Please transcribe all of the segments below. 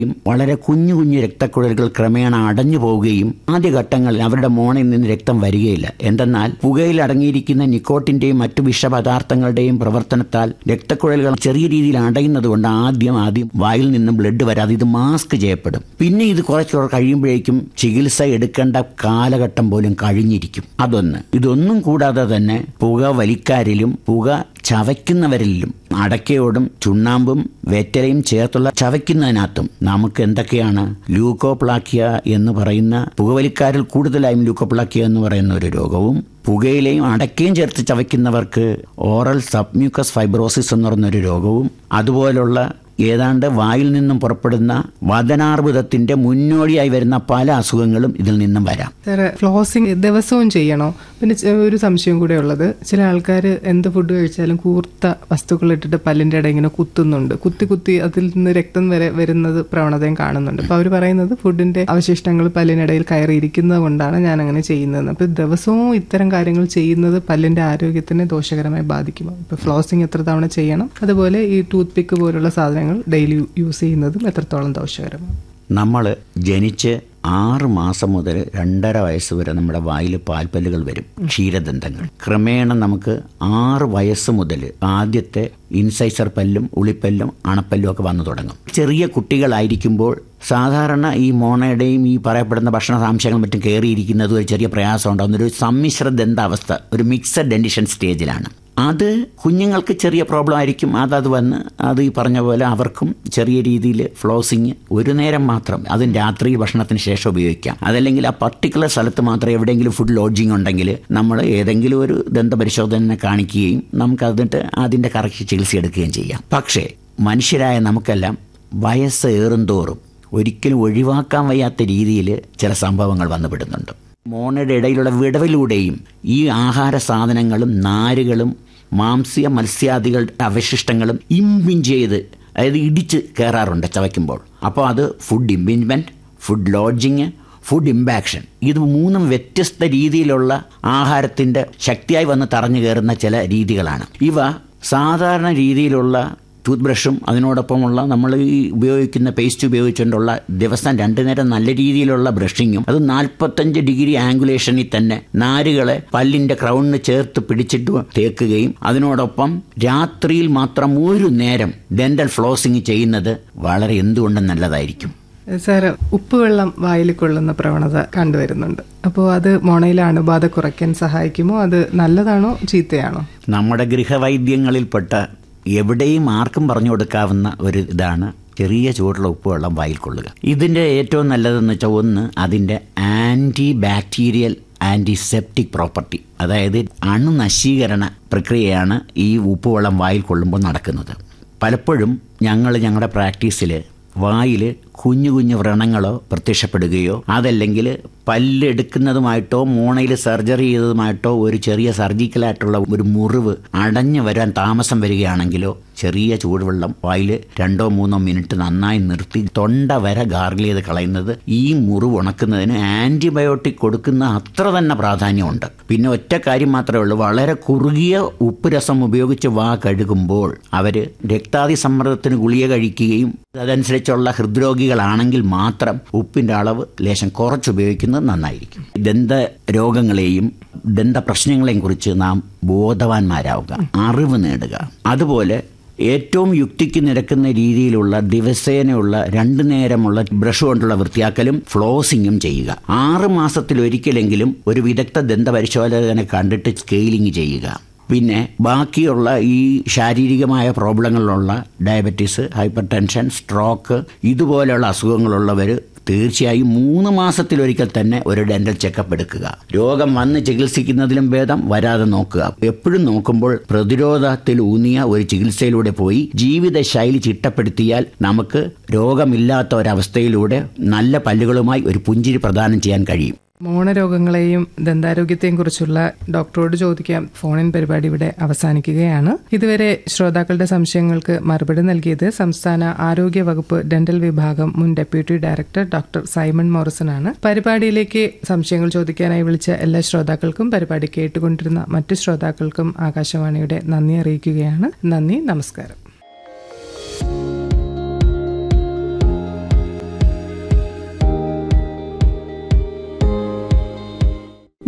വളരെ കുഞ്ഞു കുഞ്ഞു രക്തക്കുഴലുകൾ ക്രമേണ അടഞ്ഞു പോവുകയും ആദ്യഘട്ടങ്ങളിൽ അവരുടെ മോണയിൽ നിന്ന് രക്തം വരികയില്ല എന്തെന്നാൽ പുകയിൽ അടങ്ങിയിരിക്കുന്ന നിക്കോട്ടിന്റെയും മറ്റു വിഷപദാർത്ഥങ്ങളുടെയും പ്രവർത്തനത്താൽ രക്തക്കുഴലുകൾ ചെറിയ രീതിയിൽ അടയുന്നതുകൊണ്ട് ആദ്യം ആദ്യം വായിൽ നിന്നും ബ്ലഡ് വരാതെ ഇത് മാസ്ക് ചെയ്യപ്പെടും പിന്നെ ഇത് കുറച്ച് കഴിയുമ്പോഴേക്കും ചികിത്സ എടുക്കേണ്ട കാലഘട്ടം പോലും കഴിഞ്ഞിരിക്കും അതൊന്ന് ഇതൊന്നും കൂടാതെ തന്നെ പുക വലിക്കാരിലും പുക ചവയ്ക്കുന്നവരിലും അടക്കയോടും ചുണ്ണാമ്പും വെറ്റലയും ചേർത്തുള്ള ചവയ്ക്കുന്നതിനകത്തും നമുക്ക് എന്തൊക്കെയാണ് ലൂക്കോപ്ലാക്കിയ എന്ന് പറയുന്ന പുകവലിക്കാരിൽ കൂടുതലായും ലൂക്കോപ്ലാക്കിയ എന്ന് പറയുന്ന ഒരു രോഗവും പുകയിലെയും അടക്കയും ചേർത്ത് ചവയ്ക്കുന്നവർക്ക് ഓറൽ സബ്മ്യൂക്കസ് ഫൈബ്രോസിസ് എന്ന് പറയുന്ന ഒരു രോഗവും അതുപോലുള്ള ഏതാണ്ട് വായിൽ നിന്നും പുറപ്പെടുന്ന വദനാർബുദത്തിന്റെ മുന്നോടിയായി വരുന്ന പല അസുഖങ്ങളും ഇതിൽ നിന്നും വരാം സാറ് ഫ്ലോസിങ് ദിവസവും ചെയ്യണോ പിന്നെ ചെ- ഒരു സംശയം കൂടെ ഉള്ളത് ചില ആൾക്കാർ എന്ത് ഫുഡ് കഴിച്ചാലും കൂർത്ത വസ്തുക്കൾ ഇട്ടിട്ട് പല്ലിൻ്റെ ഇടയിൽ ഇങ്ങനെ കുത്തുന്നുണ്ട് കുത്തി കുത്തി അതിൽ നിന്ന് രക്തം വരെ വരുന്നത് പ്രവണതയും കാണുന്നുണ്ട് അപ്പോൾ അവർ പറയുന്നത് ഫുഡിന്റെ അവശിഷ്ടങ്ങൾ പല്ലിനിടയിൽ കയറിയിരിക്കുന്നത് കൊണ്ടാണ് ഞാൻ അങ്ങനെ ചെയ്യുന്നത് അപ്പോൾ ദിവസവും ഇത്തരം കാര്യങ്ങൾ ചെയ്യുന്നത് പല്ലിന്റെ ആരോഗ്യത്തിനെ ദോഷകരമായി ബാധിക്കുമോ ഇപ്പോൾ ഫ്ലോസിങ് എത്ര തവണ ചെയ്യണം അതുപോലെ ഈ ടൂത്ത് പിക്ക് പോലുള്ള സാധനങ്ങൾ ഡെയിലി യൂസ് ചെയ്യുന്നതും എത്രത്തോളം ദോഷകരമാണ് നമ്മൾ ജനിച്ച് ആറ് മാസം മുതൽ രണ്ടര വയസ്സ് വരെ നമ്മുടെ വായിൽ പാൽപ്പല്ലുകൾ വരും ക്ഷീരദന്തങ്ങൾ ക്രമേണ നമുക്ക് ആറ് വയസ്സ് മുതൽ ആദ്യത്തെ ഇൻസൈസർ പല്ലും ഉളിപ്പല്ലും അണപ്പല്ലും ഒക്കെ വന്നു തുടങ്ങും ചെറിയ കുട്ടികളായിരിക്കുമ്പോൾ സാധാരണ ഈ മോണയുടെയും ഈ പറയപ്പെടുന്ന ഭക്ഷണസാംശങ്ങളും മറ്റും കയറിയിരിക്കുന്നത് ഒരു ചെറിയ പ്രയാസം ഉണ്ടാകുന്ന ഒരു സമ്മിശ്ര ദന്താവസ്ഥ ഒരു മിക്സഡ് ഡെൻഡിഷൻ സ്റ്റേജിലാണ് അത് കുഞ്ഞുങ്ങൾക്ക് ചെറിയ പ്രോബ്ലം ആയിരിക്കും അതത് വന്ന് അത് ഈ പറഞ്ഞ പോലെ അവർക്കും ചെറിയ രീതിയിൽ ഫ്ലോസിങ് ഒരു നേരം മാത്രം അതും രാത്രി ഭക്ഷണത്തിന് ശേഷം ഉപയോഗിക്കാം അതല്ലെങ്കിൽ ആ പർട്ടിക്കുലർ സ്ഥലത്ത് മാത്രം എവിടെയെങ്കിലും ഫുഡ് ലോഡ്ജിങ് ഉണ്ടെങ്കിൽ നമ്മൾ ഏതെങ്കിലും ഒരു ദന്തപരിശോധന കാണിക്കുകയും നമുക്ക് അതിട്ട് അതിൻ്റെ കറക്റ്റ് ചികിത്സ എടുക്കുകയും ചെയ്യാം പക്ഷേ മനുഷ്യരായ നമുക്കെല്ലാം വയസ്സ് ഏറുന്തോറും ഒരിക്കലും ഒഴിവാക്കാൻ വയ്യാത്ത രീതിയിൽ ചില സംഭവങ്ങൾ വന്നുപെടുന്നുണ്ട് മോണയുടെ ഇടയിലുള്ള വിടവിലൂടെയും ഈ ആഹാര സാധനങ്ങളും നാരുകളും മാംസ്യ മത്സ്യാദികളുടെ അവശിഷ്ടങ്ങളും ഇമ്പിഞ്ച് ചെയ്ത് അതായത് ഇടിച്ച് കയറാറുണ്ട് ചവയ്ക്കുമ്പോൾ അപ്പോൾ അത് food impingement food lodging food impaction ഇത് മൂന്നും വ്യത്യസ്ത രീതിയിലുള്ള ആഹാരത്തിൻ്റെ ശക്തിയായി വന്ന് തറഞ്ഞു കയറുന്ന ചില രീതികളാണ് ഇവ സാധാരണ രീതിയിലുള്ള ടൂത്ത് ബ്രഷും അതിനോടൊപ്പമുള്ള നമ്മൾ ഈ ഉപയോഗിക്കുന്ന പേസ്റ്റ് ഉപയോഗിച്ചുകൊണ്ടുള്ള ദിവസം രണ്ടു നേരം നല്ല രീതിയിലുള്ള ബ്രഷിങ്ങും അത് നാൽപ്പത്തഞ്ച് ഡിഗ്രി ആംഗുലേഷനിൽ തന്നെ നാരുകളെ പല്ലിന്റെ ക്രൗണിന് ചേർത്ത് പിടിച്ചിട്ട് തേക്കുകയും അതിനോടൊപ്പം രാത്രിയിൽ മാത്രം ഒരു നേരം ഡെന്റൽ ഫ്ലോസിങ് ചെയ്യുന്നത് വളരെ എന്തുകൊണ്ടും നല്ലതായിരിക്കും സാർ ഉപ്പുവെള്ളം വായിൽ കൊള്ളുന്ന പ്രവണത കണ്ടുവരുന്നുണ്ട് അപ്പോൾ അത് മോണയിലെ അണുബാധ കുറയ്ക്കാൻ സഹായിക്കുമോ അത് നല്ലതാണോ ചീത്തയാണോ നമ്മുടെ ഗൃഹവൈദ്യങ്ങളിൽപ്പെട്ട എവിടെയും ആർക്കും പറഞ്ഞു കൊടുക്കാവുന്ന ഒരു ഇതാണ് ചെറിയ ചൂടുള്ള ഉപ്പുവെള്ളം വായിൽ കൊള്ളുക ഇതിൻ്റെ ഏറ്റവും നല്ലതെന്ന് വെച്ചാൽ ഒന്ന് അതിൻ്റെ ആൻറ്റി ബാക്ടീരിയൽ ആൻറ്റിസെപ്റ്റിക് പ്രോപ്പർട്ടി അതായത് അണുനശീകരണ പ്രക്രിയയാണ് ഈ ഉപ്പുവെള്ളം വായിൽ കൊള്ളുമ്പോൾ നടക്കുന്നത് പലപ്പോഴും ഞങ്ങൾ ഞങ്ങളുടെ പ്രാക്ടീസിൽ വായിൽ കുഞ്ഞു കുഞ്ഞു വ്രണങ്ങളോ പ്രത്യക്ഷപ്പെടുകയോ അതല്ലെങ്കിൽ പല്ലെടുക്കുന്നതുമായിട്ടോ മോണയിൽ സർജറി ചെയ്തതുമായിട്ടോ ഒരു ചെറിയ സർജിക്കലായിട്ടുള്ള ഒരു മുറിവ് അടഞ്ഞു വരാൻ താമസം വരികയാണെങ്കിലോ ചെറിയ ചൂടുവെള്ളം വായിൽ രണ്ടോ മൂന്നോ മിനിറ്റ് നന്നായി നിർത്തി തൊണ്ട വരെ ഗാർഗിൾ ചെയ്ത് കളയുന്നത് ഈ മുറിവ് ഉണക്കുന്നതിന് ആന്റിബയോട്ടിക് കൊടുക്കുന്ന അത്ര തന്നെ പ്രാധാന്യമുണ്ട് പിന്നെ ഒറ്റ കാര്യം മാത്രമേ ഉള്ളൂ വളരെ കുറുകിയ ഉപ്പ് രസം ഉപയോഗിച്ച് വാ കഴുകുമ്പോൾ അവർ രക്താതി സമ്മർദ്ദത്തിന് ഗുളിക കഴിക്കുകയും അതനുസരിച്ചുള്ള ഹൃദ്രോഗികളാണെങ്കിൽ മാത്രം ഉപ്പിന്റെ അളവ് ലേശം കുറച്ചുപയോഗിക്കുന്നത് നന്നായിരിക്കും ദന്ത രോഗങ്ങളെയും ദന്ത പ്രശ്നങ്ങളെയും കുറിച്ച് നാം ബോധവാന്മാരാവുക അറിവ് നേടുക അതുപോലെ ഏറ്റവും യുക്തിക്ക് നിരക്കുന്ന രീതിയിലുള്ള ദിവസേനയുള്ള രണ്ടു നേരമുള്ള ബ്രഷ് കൊണ്ടുള്ള വൃത്തിയാക്കലും ഫ്ലോസിങ്ങും ചെയ്യുക ആറ് മാസത്തിൽ ഒരിക്കലെങ്കിലും ഒരു വിദഗ്ധ ദന്ത പരിശോധകനെ കണ്ടിട്ട് സ്കെയിലിംഗ് ചെയ്യുക പിന്നെ ബാക്കിയുള്ള ഈ ശാരീരികമായ പ്രോബ്ലങ്ങളിലുള്ള ഡയബറ്റീസ് ഹൈപ്പർ ടെൻഷൻ സ്ട്രോക്ക് ഇതുപോലെയുള്ള അസുഖങ്ങളുള്ളവർ തീർച്ചയായും മൂന്ന് മാസത്തിലൊരിക്കൽ തന്നെ ഒരു ഡെന്റൽ ചെക്കപ്പ് എടുക്കുക രോഗം വന്ന് ചികിത്സിക്കുന്നതിലും ഭേദം വരാതെ നോക്കുക എപ്പോഴും നോക്കുമ്പോൾ പ്രതിരോധത്തിൽ ഊന്നിയ ഒരു ചികിത്സയിലൂടെ പോയി ജീവിതശൈലി ചിട്ടപ്പെടുത്തിയാൽ നമുക്ക് രോഗമില്ലാത്ത ഒരവസ്ഥയിലൂടെ നല്ല പല്ലുകളുമായി ഒരു പുഞ്ചിരി പ്രദാനം ചെയ്യാൻ കഴിയും മോണരോഗങ്ങളെയും ദന്താരോഗ്യത്തെയും കുറിച്ചുള്ള ഡോക്ടറോട് ചോദിക്കാം ഫോണിൻ പരിപാടി ഇവിടെ അവസാനിക്കുകയാണ് ഇതുവരെ ശ്രോതാക്കളുടെ സംശയങ്ങൾക്ക് മറുപടി നൽകിയത് സംസ്ഥാന ആരോഗ്യ വകുപ്പ് ഡെന്റൽ വിഭാഗം മുൻ deputy director doctor Simon Morrison ആണ് പരിപാടിയിലേക്ക് സംശയങ്ങൾ ചോദിക്കാനായി വിളിച്ച എല്ലാ ശ്രോതാക്കൾക്കും പരിപാടി കേട്ടുകൊണ്ടിരുന്ന മറ്റു ശ്രോതാക്കൾക്കും ആകാശവാണിയുടെ നന്ദി അറിയിക്കുകയാണ് നന്ദി നമസ്കാരം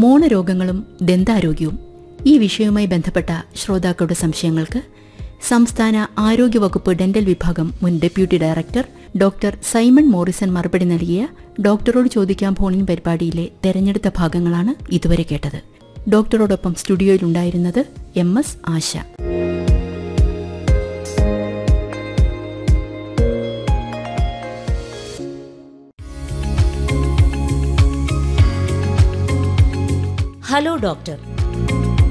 മോണരോഗങ്ങളും ദന്താരോഗ്യവും ഈ വിഷയവുമായി ബന്ധപ്പെട്ട ശ്രോതാക്കളുടെ സംശയങ്ങൾക്ക് സംസ്ഥാന ആരോഗ്യവകുപ്പ് ഡെന്റൽ വിഭാഗം മുൻ deputy director doctor Simon Morrison മറുപടി നൽകിയ ഡോക്ടറോട് ചോദിക്കാം ഫോണിൻ പരിപാടിയിലെ തെരഞ്ഞെടുത്ത ഭാഗങ്ങളാണ് ഇതുവരെ കേട്ടത് ഡോക്ടറോടൊപ്പം സ്റ്റുഡിയോയിലുണ്ടായിരുന്നത് M S Asha hello doctor